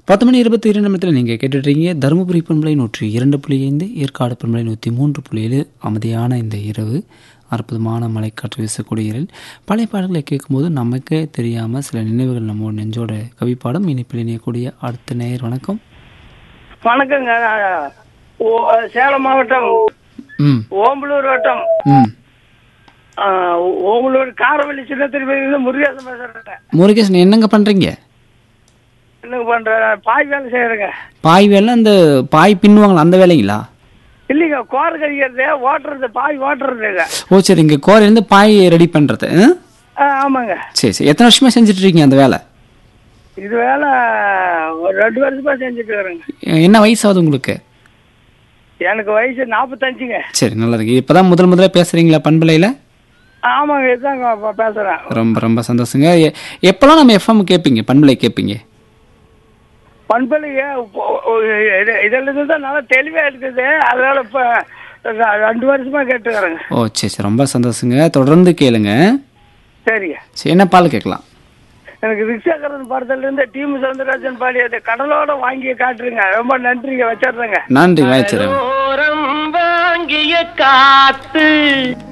பத்து மணி இருபத்தி இரண்டு நிமிடத்தில் நீங்கள் கேட்டுட்ருக்கீங்க தருமபுரி பண்பலை நூற்றி இரண்டு புள்ளி ஐந்து ஏற்காடு பண்பலை நூற்றி மூன்று புள்ளி ஏழு அமைதியான இந்த இரவு அற்புதமான மலைக்காற்று வீசக்கூடிய இரல் பழைய பாடல்களை கேட்கும்போது நமக்கே தெரியாமல் சில நினைவுகள் நம்ம நெஞ்சோட கவிப்பாடம் இனிப்பில் இணையக்கூடிய அடுத்த நேயர் வணக்கம் வணக்கங்க ஓ- சேலம் மாவட்டம் ம் ஓம்பலூர் வட்டம் ம் ஆ, ஓம்பலூர் காரவள்ளி சின்ன திருப்பதியிலிருந்து முருகேசன் பேசுறேன் முருகேசன் என்னங்க பண்ணுறீங்க என்ன பண்றேன் பாய் வேலை செய்யறேங்க பாய் வேலை அந்த பாய் பின்னுவாங்களா அந்த வேலைங்களா இல்லைங்க கோர கழிக்கிறது ஓட்டுறது பாய் ஓட்டுறதுங்க ஓ சரி இங்கே கோரையிலேருந்து பாய் ரெடி பண்ணுறது ஆ, ஆமாங்க சரி சரி எத்தனை வருஷமாக செஞ்சுட்டு இருக்கீங்க அந்த வேலை இது வேலை ஒரு ரெண்டு வருஷமா செஞ்சுட்டு இருக்கிறேங்க என்ன வயசு ஆகுது உங்களுக்கு எனக்கு வயசு நாற்பத்தஞ்சுங்க சரி நல்லதுங்க இப்போ தான் முதல் முதல்ல பேசுகிறீங்களா பண்பலையில் ஆமாங்க இதுதாங்க இப்ப பேசுறேன் ரொம்ப ரொம்ப சந்தோஷங்க எ- எப்போல்லாம் நம்ம எஃப்எம் கேட்பீங்க பண்பலை கேட்பீங்க பண்பலைங்க இதுல இருந்து தான் நல்லா தெளிவா இருக்குது அதனால இப்ப ர- ரெண்டு வருஷமா கேட்டுக்கிறேங்க ஓ சரி சரி ரொம்ப சந்தோஷங்க தொடர்ந்து கேளுங்க சரிங்க சரி என்ன பால் கேட்கலாம் எனக்கு ரிக்ஷாக்காரன் படத்துல இருந்து டீம் சவுந்தரராஜன் பாடியது கடலோட வாங்கி காட்டுறீங்க ரொம்ப நன்றிங்க வச்சிடுறேங்க நன்றி வாய்ச்சிறேன் ஓரம் வாங்கிய காத்து